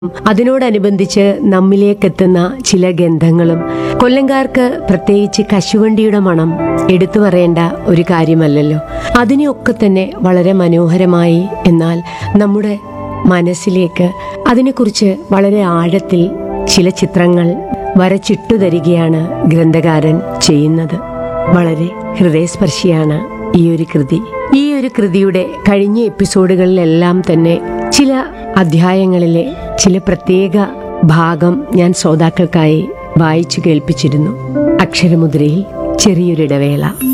അതിനോടനുബന്ധിച്ച് നമ്മിലേക്കെത്തുന്ന ചില ഗന്ധങ്ങളും കൊല്ലംകാർക്ക് പ്രത്യേകിച്ച് കശുവണ്ടിയുടെ മണം എടുത്തു പറയേണ്ട ഒരു കാര്യമല്ലല്ലോ അതിനെയൊക്കെ തന്നെ വളരെ മനോഹരമായി എന്നാൽ നമ്മുടെ മനസ്സിലേക്ക് അതിനെക്കുറിച്ച് വളരെ ആഴത്തിൽ ചില ചിത്രങ്ങൾ വരച്ചിട്ടു തരികയാണ് ഗ്രന്ഥകാരൻ ചെയ്യുന്നത് വളരെ ഹൃദയസ്പർശിയാണ് ഈ ഒരു കൃതി ഈ ഒരു കൃതിയുടെ കഴിഞ്ഞ എപ്പിസോഡുകളിലെല്ലാം തന്നെ ചില അധ്യായങ്ങളിലെ ചില പ്രത്യേക ഭാഗം ഞാൻ ശ്രോതാക്കൾക്കായി വായിച്ചു കേൾപ്പിച്ചിരുന്നു അക്ഷരമുദ്രയിൽ ചെറിയൊരിടവേള